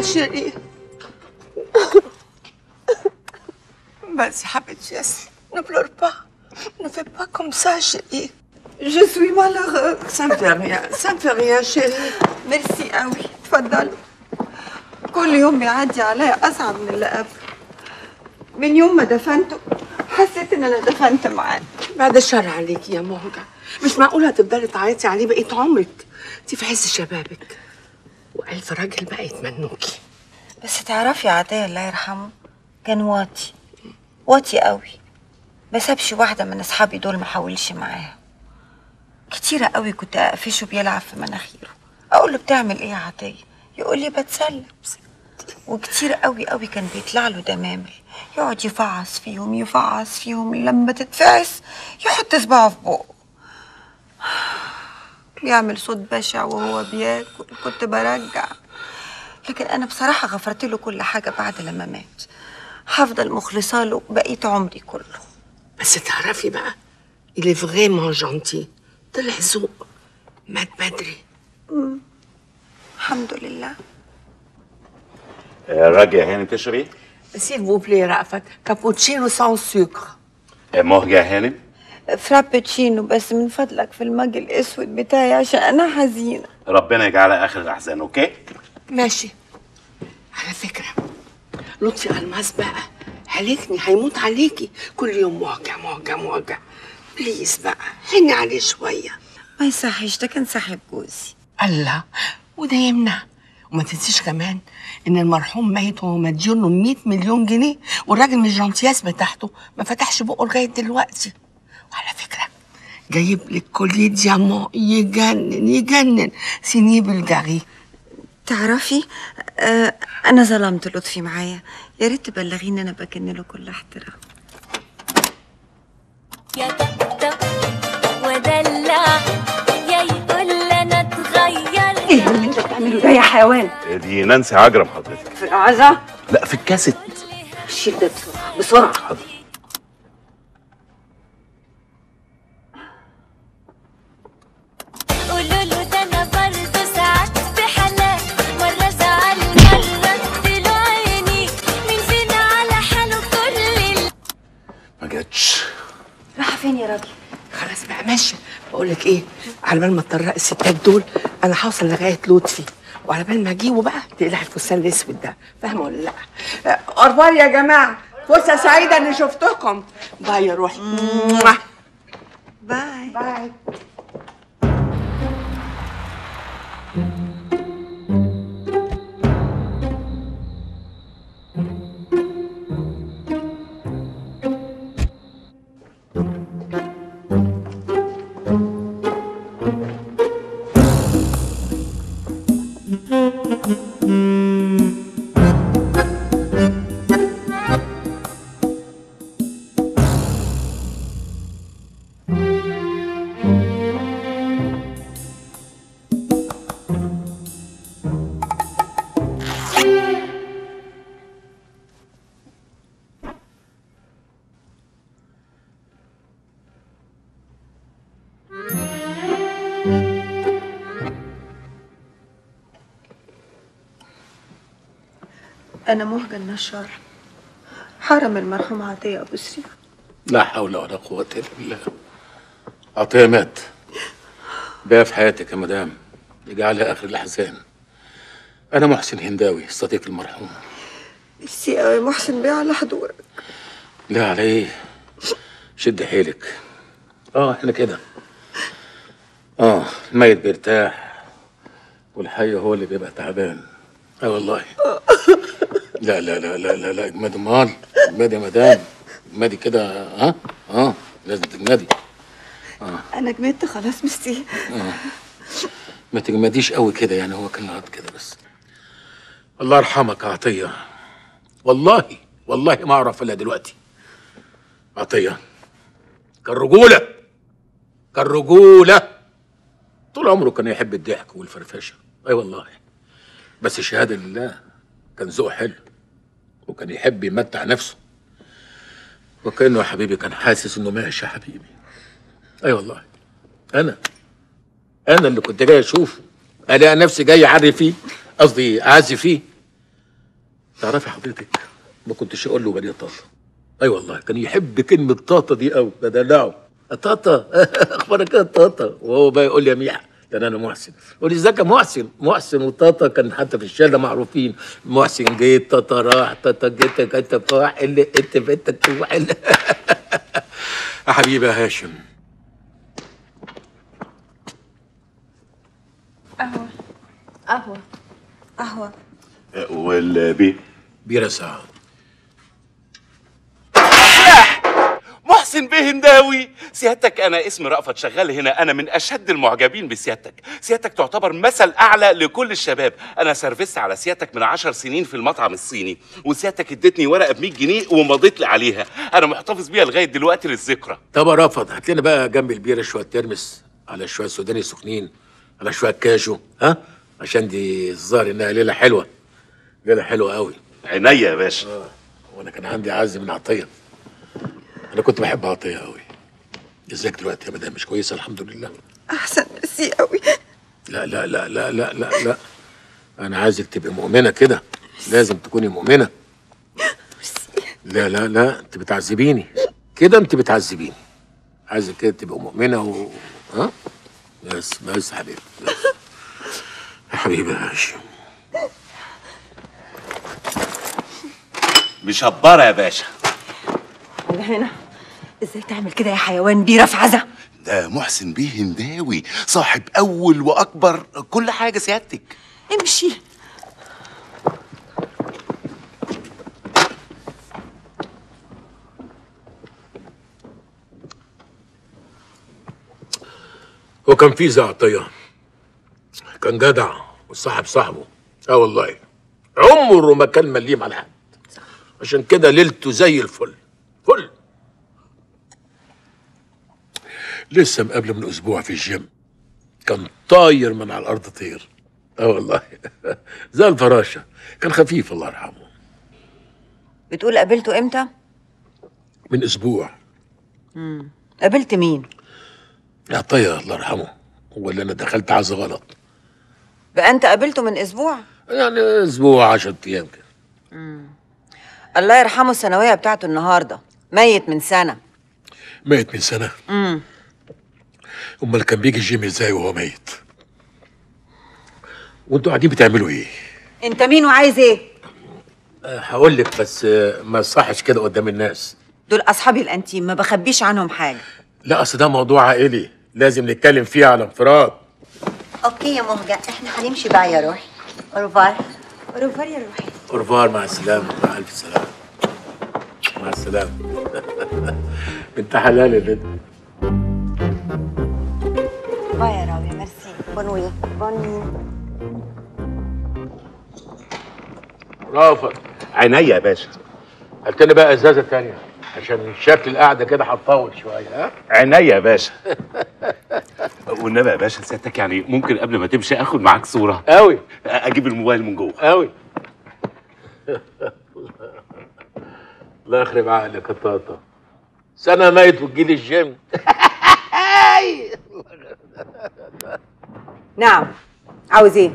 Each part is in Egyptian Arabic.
ma chérie. Vas-y, حبيبتي ياسمين. Ne pleure pas. Ne fais pas comme ça, chérie. Je suis malheureuse. Ça me fait rien. Ça me fait rien, chérie. ميرسي قوي اتفضلوا كل يوم بيعدي عليا اصعب من اللي قبل من يوم ما دفنته حسيت ان انا دفنت معاه بعد الشر عليكي يا مهجة مش معقول هتفضلي تعيطي عليه بقية عمرك انت في عز شبابك وألف راجل بقى يتمنوكي بس تعرفي عطية الله يرحمه كان واطي واطي قوي ما سابش واحدة من أصحابي دول ما حاولش معاها كتيرة قوي كنت أقفشه بيلعب في مناخيره أقول له بتعمل إيه يا عطية يقول لي بتسلى وكتير قوي قوي كان بيطلع له دمامل يقعد يفعص فيهم يفعص فيهم لما تتفعس يحط صباعه في بقه بيعمل صوت بشع وهو بياكل كنت برجع لكن انا بصراحه غفرت له كل حاجه بعد لما مات هفضل مخلصه له بقيه عمري كله بس تعرفي بقى il est vraiment gentil طلع ذوق مات بدري الحمد لله راجع هانم تشربي s'il vous plaît رأفت كابوتشينو sans sucre مهجة هانم فرابتشينو بس من فضلك في المج الاسود بتاعي عشان انا حزينه ربنا يجعلها اخر الاحزان اوكي ماشي على فكرة لطفي ألماس بقى هلكني هيموت عليكي كل يوم موجع موجع موجع بليز بقى حني عليه شوية ما يصحش ده كان صاحب جوزي الله وده يمنع وما تنسيش كمان ان المرحوم ميت وهو مديون له 100 مليون جنيه والراجل من الجنطياس بتاعته ما فتحش بقه لغايه دلوقتي وعلى فكره جايب لك كوليه ديامون يجنن يجنن سينيه بلجاري تعرفي آه انا ظلمت لطفي معايا يا ريت تبلغيني انا بكن له كل احترام يا طبطب ودلع يا يقول انا اتغير ايه اللي انت بتعمله ده يا حيوان دي نانسي عجرم حضرتك في العزا لا في الكاسيت شيل ده بسرعه بسرعه حاضر قولوا له ده انا برضه ساعات في حالات مره زعل مره اديله عيني مين فينا على حاله كل اللي ما جاتش رايحه فين يا راجل خلاص بقى ماشي بقول لك ايه على بال ما تطرق الستات دول انا هوصل لغايه لطفي وعلى بال ما اجيبه بقى تقلع الفستان الاسود ده فاهمه ولا لا؟ اخبار يا جماعه فرصه سعيده اني شفتكم باي يا روحي باي باي انا مهجة النشار حرم المرحوم عطية ابو سريع لا حول ولا قوة إلا بالله عطية مات بقى في حياتك يا مدام اجعلها آخر الأحزان أنا محسن هنداوي صديق المرحوم ميرسي قوي محسن بيه على حضورك لا على إيه شد حيلك آه إحنا كده آه الميت بيرتاح والحي هو اللي بيبقى تعبان آه والله لا لا لا لا لا لا اجمدي امال اجمدي يا مدام اجمدي كده ها اه لازم تجمدي انا جمدت خلاص ميرسي ما تجمديش قوي كده يعني هو كان غلط كده بس الله يرحمك يا عطيه والله والله ما اعرف الا دلوقتي عطيه كان رجوله كان رجوله طول عمره كان يحب الضحك والفرفشه اي والله بس شهاده لله كان ذوقه حلو وكان يحب يمتع نفسه وكانه يا حبيبي كان حاسس انه ماشي يا حبيبي اي والله انا انا اللي كنت جاي اشوفه الاقي نفسي جاي اعري فيه قصدي اعزي فيه تعرفي حضرتك ما كنتش اقول له بني طاطا اي والله كان يحب كلمه طاطا دي قوي بدلعه طاطا اخبارك ايه يا طاطا وهو بقى يقول لي يا ميحة ده انا محسن يقول لي ازيك يا محسن محسن وطاطا كان حتى في الشارع معروفين محسن جيت طاطا راح طاطا جيت جيت فاح اللي انت بنتك تروح اللي يا حبيبي يا هاشم قهوه قهوه والبي بيرة ساعة محسن بيه هنداوي سيادتك انا اسمي رأفت شغال هنا انا من اشد المعجبين بسيادتك سيادتك تعتبر مثل اعلى لكل الشباب انا سرفست على سيادتك من عشر سنين في المطعم الصيني وسيادتك ادتني ورقه ب 100 جنيه ومضيت لي عليها انا محتفظ بيها لغايه دلوقتي للذكرى طب يا رفض هات لنا بقى جنب البيرة شوية ترمس على شوية سوداني سخنين على شوية كاجو ها عشان دي الظاهر انها ليلة حلوة ليلة حلوة قوي عينيا يا باشا وانا كان عندي عز من عطية انا كنت بحب عطية قوي ازيك دلوقتي يا مدام مش كويسة الحمد لله احسن ميرسي قوي لا لا لا لا لا لا لا انا عايزك تبقي مؤمنة كده لازم تكوني مؤمنة لا لا لا انت بتعذبيني كده انت بتعذبيني عايزك كده تبقى مؤمنة و ها بس بس يا حبيبي بس. يا حبيبي يا هاشم مشبره يا باشا انا هنا ازاي تعمل كده يا حيوان بيرة في عزا ده محسن بيه هنداوي صاحب اول واكبر كل حاجه سيادتك امشي هو كان في زي عطية كان جدع وصاحب صاحبه اه والله عمره ما كان مليم على حد عشان كده ليلته زي الفل فل لسه مقابله من اسبوع في الجيم كان طاير من على الارض طير اه والله زي الفراشه كان خفيف الله يرحمه بتقول قابلته امتى من اسبوع قابلت مين يا عطيه الله يرحمه هو اللي انا دخلت عز غلط بقى انت قابلته من اسبوع يعني اسبوع 10 ايام كده الله يرحمه الثانويه بتاعته النهارده ميت من سنه ميت من سنه امم امال كان بيجي الجيم ازاي وهو ميت وانتوا قاعدين بتعملوا ايه انت مين وعايز ايه هقول لك بس آه، ما يصحش كده قدام الناس دول اصحابي الانتيم ما بخبيش عنهم حاجه لا اصل ده موضوع عائلي لازم نتكلم فيه على انفراد اوكي يا مهجة احنا هنمشي بقى يا روحي اوروفار اوروفار يا روحي اورفار مع السلامه مع الف سلامه مع السلامه بنت حلال اللي باي يا راوية ميرسي بونوي بونوي رافض عينيا يا باشا هات لنا بقى ازازه تانية عشان شكل القعده كده هتطول شويه ها عينيا يا باشا والنبي يا باشا سيادتك يعني ممكن قبل ما تمشي اخد معاك صوره قوي اجيب الموبايل من جوه قوي الله يخرب عقلك يا طاطا سنه ميت وتجيلي الجيم نعم عاوز ايه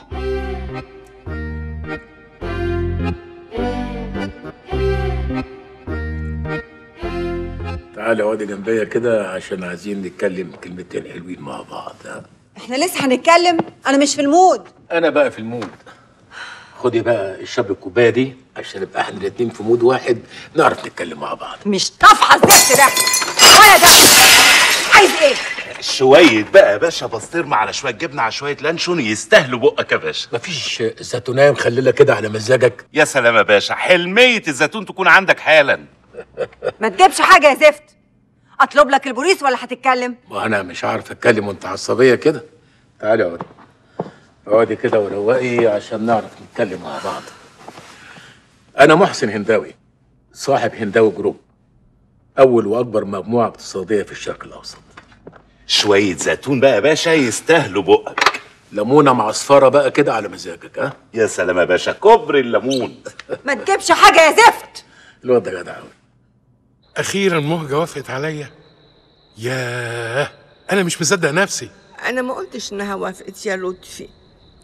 تعالى اقعدي جنبيا كده عشان عايزين نتكلم كلمتين حلوين مع بعض ها احنا لسه هنتكلم انا مش في المود انا بقى في المود خدي بقى اشربي الكوبايه دي عشان نبقى احنا الاتنين في مود واحد نعرف نتكلم مع بعض مش طافحه الزفت ده ولا ده عايز ايه شويه بقى يا باشا بسطرمه على شويه جبنه على شويه لانشون يستاهلوا بقك يا باشا مفيش زيتونايه مخلله كده على مزاجك يا سلام يا باشا حلميه الزيتون تكون عندك حالا ما تجيبش حاجه يا زفت اطلب لك البوليس ولا هتتكلم ما انا مش عارف اتكلم وانت عصبيه كده تعالي اقعدي اقعدي كده وروقي عشان نعرف نتكلم مع بعض انا محسن هنداوي صاحب هنداوي جروب اول واكبر مجموعه اقتصاديه في الشرق الاوسط شويه زيتون بقى يا باشا يستاهلوا بقك ليمونه معصفره بقى كده على مزاجك ها يا سلام يا باشا كبر الليمون ما تجيبش حاجه يا زفت الواد ده جدع قوي اخيرا مهجه وافقت عليا ياه انا مش مصدق نفسي انا ما قلتش انها وافقت يا لطفي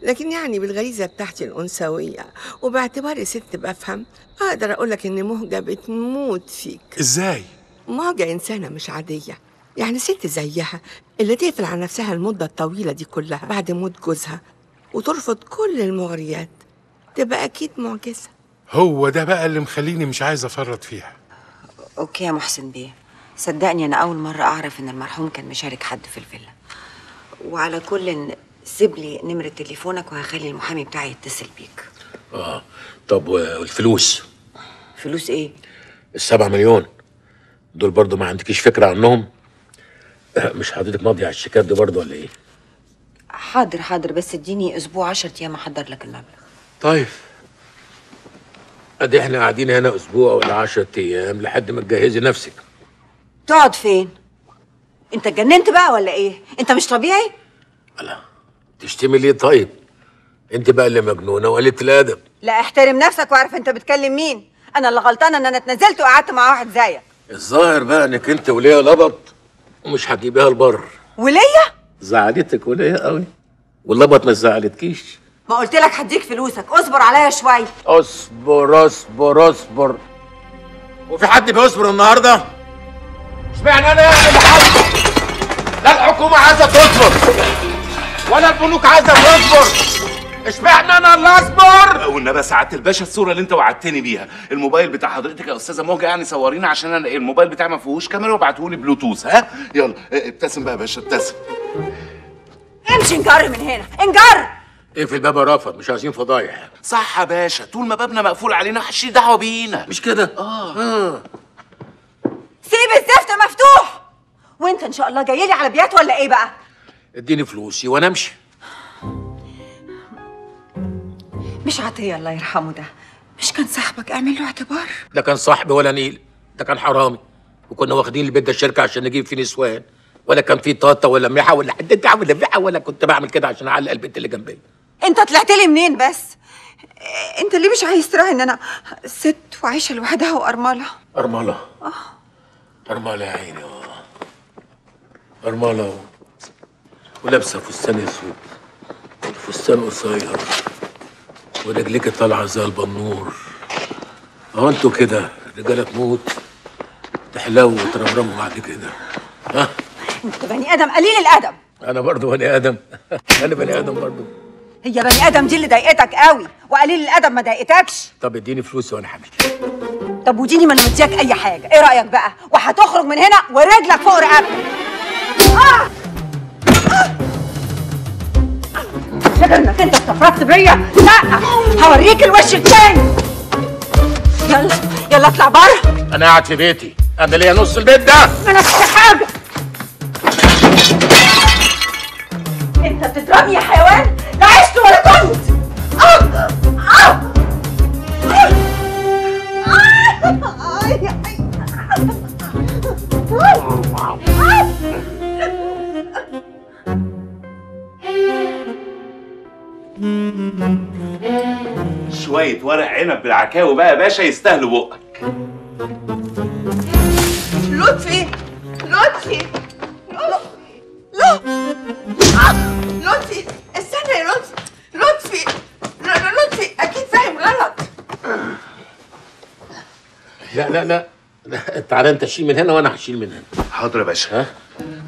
لكن يعني بالغريزة بتاعتي الأنثوية وباعتباري ست بفهم أقدر أقولك إن مهجة بتموت فيك ازاي مهجة إنسانة مش عادية يعني ست زيها اللي تقفل على نفسها المدة الطويلة دي كلها بعد موت جوزها وترفض كل المغريات تبقى أكيد معجزة هو ده بقى اللي مخليني مش عايز افرط فيها اوكي يا محسن بيه صدقني انا اول مره اعرف ان المرحوم كان مشارك حد في الفيلا وعلى كل سيب لي نمره تليفونك وهخلي المحامي بتاعي يتصل بيك اه طب والفلوس فلوس ايه السبعة مليون دول برضو ما عندكيش فكرة عنهم آه، مش حضرتك ماضي على الشيكات دي برضو ولا ايه حاضر حاضر بس اديني اسبوع 10 ايام احضر لك المبلغ طيب ادي احنا قاعدين هنا اسبوع ولا 10 ايام لحد ما تجهزي نفسك تقعد فين انت اتجننت بقى ولا ايه انت مش طبيعي تشتمي ليه طيب انت بقى اللي مجنونه وقلة الادب لا احترم نفسك واعرف انت بتكلم مين انا اللي غلطانه ان انا اتنزلت وقعدت مع واحد زيك الظاهر بقى انك انت وليا لبط ومش هتجيبيها البر وليا زعلتك وليا قوي واللبط ما زعلتكيش ما قلت لك هديك فلوسك اصبر عليا شويه اصبر اصبر اصبر وفي حد بيصبر النهارده؟ اشمعنى انا اللي حاصل؟ لا الحكومه عايزه تصبر ولا البنوك عايزه تصبر اشمعنى انا اللي اصبر؟ والنبي سعاده الباشا الصوره اللي انت وعدتني بيها الموبايل بتاع حضرتك يا استاذه موجه يعني صورينا عشان انا الموبايل بتاعي ما فيهوش كاميرا وابعته لي بلوتوث ها يلا اه، ابتسم بقى يا باشا ابتسم امشي انجر من هنا انجر اقفل الباب يا رافض مش عايزين فضايح صح يا باشا طول ما بابنا مقفول علينا محدش دعوه بينا مش كده؟ اه اه سيب الزفت مفتوح وانت ان شاء الله جاي لي على بيات ولا ايه بقى اديني فلوسي وانا امشي مش عطيه الله يرحمه ده مش كان صاحبك اعمل له اعتبار ده كان صاحبي ولا نيل ده كان حرامي وكنا واخدين البيت ده الشركه عشان نجيب فيه نسوان ولا كان فيه طاطا ولا ميحه ولا حد ولا ميحه ولا كنت بعمل كده عشان اعلق البنت اللي جنبي انت طلعت لي منين بس انت ليه مش عايز تراعي ان انا ست وعايشه لوحدها وارمله أرملة أرملة يا عيني آه. أرملة و... ولابسة فستان أسود فستان قصير ورجليك طالعة زي البنور أهو أنتوا كده رجالة تموت تحلو وترمرموا بعد كده ها انت بني ادم قليل الادب أنا برضو بني آدم أنا بني آدم برضو هي بني ادم دي اللي ضايقتك قوي وقليل الادب ما ضايقتكش طب اديني فلوسي وأنا همشي طب وديني ما انا مدياك اي حاجه ايه رايك بقى وهتخرج من هنا ورجلك فوق رقبتك آه! آه! فاكر انك انت استفردت بيا لا هوريك الوش التاني يلا يلا اطلع بره أنا قاعد في بيتي أنا ليا نص البيت ده ما نفس حاجه انت بتضربني يا حيوان لا عشت ولا كنت آه! آه! شويه ورق عنب بالعكاوي بقى يا باشا يستاهلوا بقك لطفي لطفي لطفي لا آه، لطفي استنى يا لطفي لطفي ل- ل- لطفي اكيد فاهم غلط لا لا لا لا تعالى أنت شيل من هنا وأنا هشيل من هنا حاضر يا باشا ها؟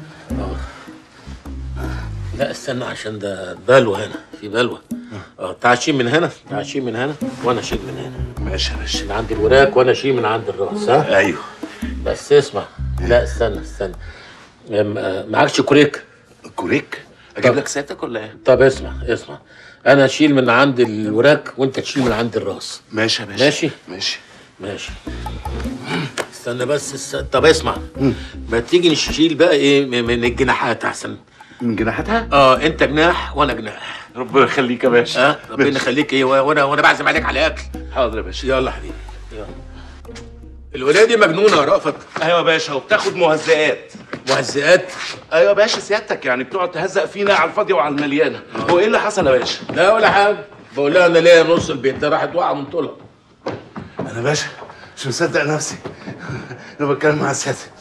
لا استنى عشان ده بلوى هنا في بلوى اه تعال شيل من هنا تعال شيل من هنا وانا اشيل من هنا ماشي يا باشا من عند الوراك وانا اشيل من عند الراس ها ايوه بس اسمع لا استنى استنى أم- آه، معكش كوريك كوريك اجيب طب. لك سيادتك ولا ايه طب اسمع اسمع انا اشيل من عند الوراك وانت تشيل من عند الراس ماشي يا باشا ماشي ماشي ماشي استنى بس است... طب اسمع ما تيجي نشيل بقى ايه من من الجناحات احسن من جناحاتها اه انت جناح وانا جناح ربنا يخليك يا باشا اه ربنا يخليك ايه وانا وانا بعزم عليك على اكل حاضر يا باشا يلا حبيبي يلا الولايه دي مجنونه يا رأفت ايوه يا باشا وبتاخد مهزئات مهزئات ايوه يا باشا سيادتك يعني بتقعد تهزق فينا على الفاضيه وعلى المليانه هو ايه اللي حصل يا باشا لا ولا حاجه بقول لها انا ليا نص البيت ده راحت واقعه من طولها انا باشا مش مصدق نفسي انا بتكلم مع سيادتك